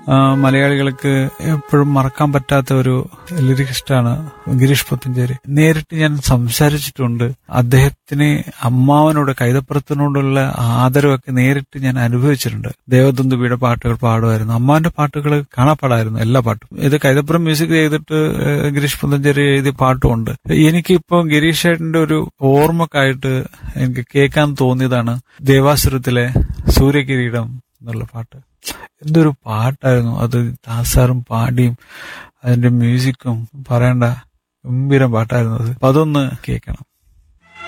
ആ, മലയാളികൾക്ക് എപ്പോഴും മറക്കാൻ പറ്റാത്ത ഒരു ലിറിക്സ്റ്റാണ് ഗിരീഷ് പുത്തഞ്ചേരി നേരിട്ട് ഞാൻ സംസാരിച്ചിട്ടുണ്ട് അദ്ദേഹത്തിന് അമ്മാവനോട് കൈതപ്പുറത്തിനോടുള്ള ആദരവൊക്കെ നേരിട്ട് ഞാൻ അനുഭവിച്ചിട്ടുണ്ട് ദേവദന്തുബിയുടെ പാട്ടുകൾ പാടുമായിരുന്നു അമ്മാവന്റെ പാട്ടുകൾ കാണാപ്പാടായിരുന്നു എല്ലാ പാട്ടും ഇത് കൈതപ്പുറം മ്യൂസിക് ചെയ്തിട്ട് ഏഹ്, ഗിരീഷ് പുത്തഞ്ചേരി എഴുതിയ പാട്ടുമുണ്ട് എനിക്കിപ്പോ ഗിരീഷ് ചേട്ടന്റെ ഒരു ഓർമ്മക്കായിട്ട് എനിക്ക് കേൾക്കാൻ തോന്നിയതാണ് ദേവാസുരത്തിലെ സൂര്യകിരീടം എന്നുള്ള പാട്ട് എന്തൊരു പാട്ടായിരുന്നു അത് ദാസാറും പാടിയും അതിന്റെ മ്യൂസിക്കും പറയണ്ട ഗംഭീരം പാട്ടായിരുന്നു അത് അപ്പൊ അതൊന്ന് കേൾക്കണം